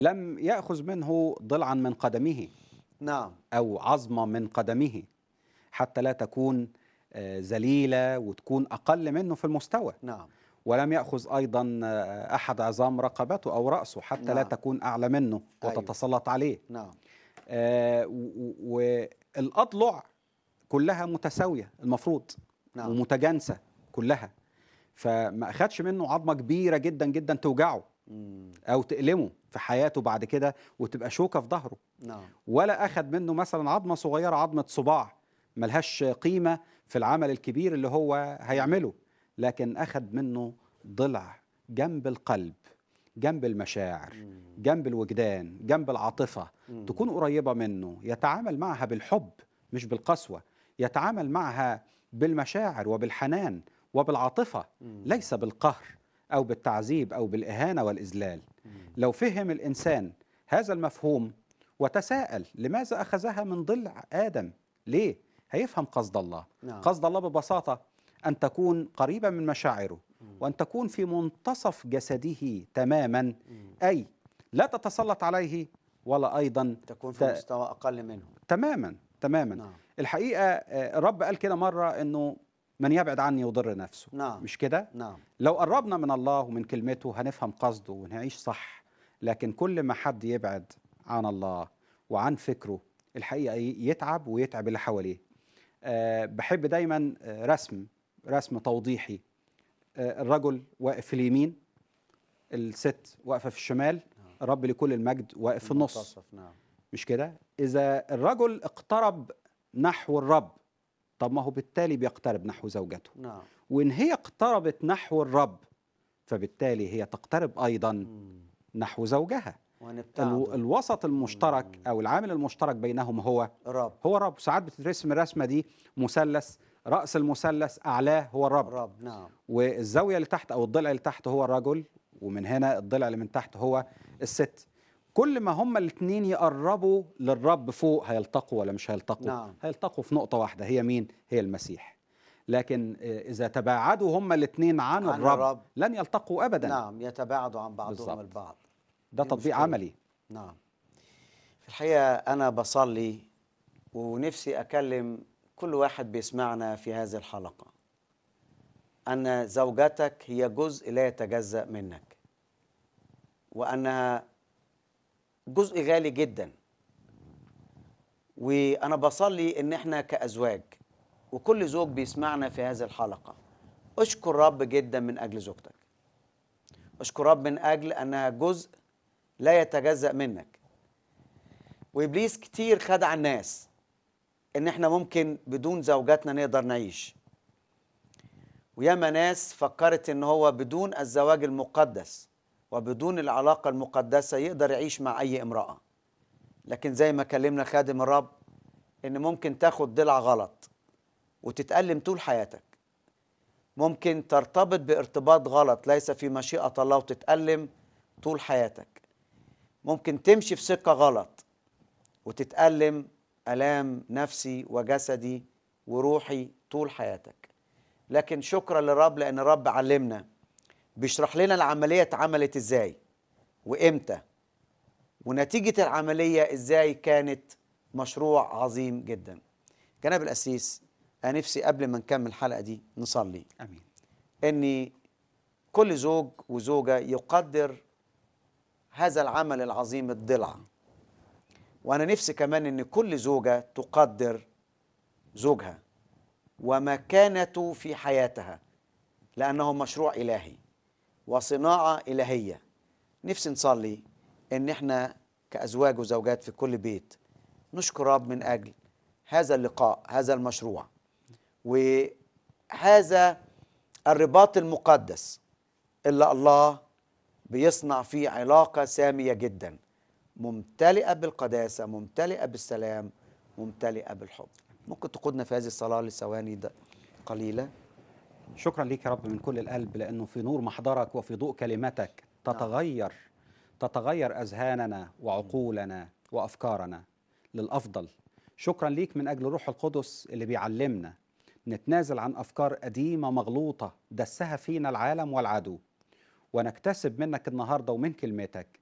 لم يأخذ منه ضلعا من قدمه نعم أو عظمة من قدمه حتى لا تكون آه، ذليلة وتكون أقل منه في المستوى نعم ولم يأخذ أيضا آه، أحد عظام رقبته أو رأسه حتى لا نعم. تكون أعلى منه أيوة. وتتسلط عليه نعم آه، و- و- والأضلع كلها متساوية المفروض نعم ومتجانسة كلها فما أخدش منه عظمة كبيرة جدا جدا توجعه مم. أو تألمه في حياته بعد كده وتبقى شوكة في ظهره نعم ولا أخد منه مثلا عظمة صغيرة عظمة صباع ملهاش قيمة في العمل الكبير اللي هو هيعمله لكن أخد منه ضلع جنب القلب جنب المشاعر مم. جنب الوجدان جنب العاطفة مم. تكون قريبة منه يتعامل معها بالحب مش بالقسوة يتعامل معها بالمشاعر وبالحنان وبالعاطفة مم. ليس بالقهر أو بالتعذيب أو بالإهانة والإذلال مم. لو فهم الإنسان هذا المفهوم وتساءل لماذا أخذها من ضلع آدم ليه؟ هيفهم قصد الله نعم قصد الله ببساطة أن تكون قريبا من مشاعره مم. وأن تكون في منتصف جسده تماما مم. أي لا تتسلط عليه ولا أيضا تكون في ت- مستوى أقل منه تماما تماما نعم الحقيقة آه، الرب قال كده مرة أنه من يبعد عني يضر نفسه نعم مش كده؟ نعم لو قربنا من الله ومن كلمته هنفهم قصده ونعيش صح لكن كل ما حد يبعد عن الله وعن فكره الحقيقة ي- يتعب ويتعب اللي حواليه أه بحب دايما آه، رسم رسم توضيحي أه الرجل واقف في اليمين الست واقفة في الشمال الرب لكل المجد واقف في النص المنتصف، نعم مش كده إذا الرجل اقترب نحو الرب طب ما هو بالتالي بيقترب نحو زوجته نعم وإن هي اقتربت نحو الرب فبالتالي هي تقترب أيضا مم. نحو زوجها ونبتعد الو الوسط المشترك مم. أو العامل المشترك بينهم هو رب هو الرب ساعات بتترسم الرسمة دي مثلث رأس المثلث أعلاه هو الرب رب نعم والزاوية اللي تحت أو الضلع اللي تحت هو الرجل ومن هنا الضلع اللي من تحت هو الست كل ما هما الاثنين يقربوا للرب فوق هيلتقوا ولا مش هيلتقوا نعم. هيلتقوا في نقطة واحدة هي مين هي المسيح لكن آه، إذا تباعدوا هما الاثنين عن, عن الرب, الرب. لن يلتقوا أبدا نعم يتباعدوا عن بعضهم بالظبط. البعض ده دي تطبيق مشكلة. عملي نعم في الحقيقة أنا بصلي ونفسي أكلم كل واحد بيسمعنا في هذه الحلقة أن زوجتك هي جزء لا يتجزأ منك وأنها جزء غالي جدا وأنا بصلي إن إحنا كأزواج وكل زوج بيسمعنا في هذه الحلقة اشكر رب جدا من أجل زوجتك اشكر رب من أجل أنها جزء لا يتجزأ منك وإبليس كتير خدع الناس إن إحنا ممكن بدون زوجاتنا نقدر نعيش وياما ناس فكرت إن هو بدون الزواج المقدس وبدون العلاقة المقدسة يقدر يعيش مع أي امرأة لكن زي ما كلمنا خادم الرب إن ممكن تاخد ضلع غلط وتتألم طول حياتك ممكن ترتبط بارتباط غلط ليس في مشيئة الله وتتألم طول حياتك ممكن تمشي في سكة غلط وتتألم ألام نفسي وجسدي وروحي طول حياتك لكن شكرا للرب لأن الرب علمنا بيشرح لنا العملية اتعملت ازاي وامتى ونتيجة العملية ازاي كانت مشروع عظيم جدا جناب الأسيس أنا نفسي قبل ما نكمل الحلقة دي نصلي أمين ان كل زوج وزوجه يقدر هذا العمل العظيم الضلع وانا نفسي كمان ان كل زوجه تقدر زوجها ومكانته في حياتها لانه مشروع الهي وصناعه الهيه نفسي نصلي ان احنا كازواج وزوجات في كل بيت نشكر رب من اجل هذا اللقاء هذا المشروع وهذا الرباط المقدس اللي الله بيصنع فيه علاقة سامية جدا ممتلئة بالقداسة ممتلئة بالسلام ممتلئة بالحب ممكن تقودنا في هذه الصلاة لثواني د- قليلة شكرا ليك يا رب من كل القلب لأنه في نور محضرك وفي ضوء كلمتك تتغير تتغير أذهاننا وعقولنا وأفكارنا للأفضل شكرا ليك من أجل روح القدس اللي بيعلمنا نتنازل عن أفكار قديمة مغلوطة دسها فينا العالم والعدو ونكتسب منك النهاردة ومن كلمتك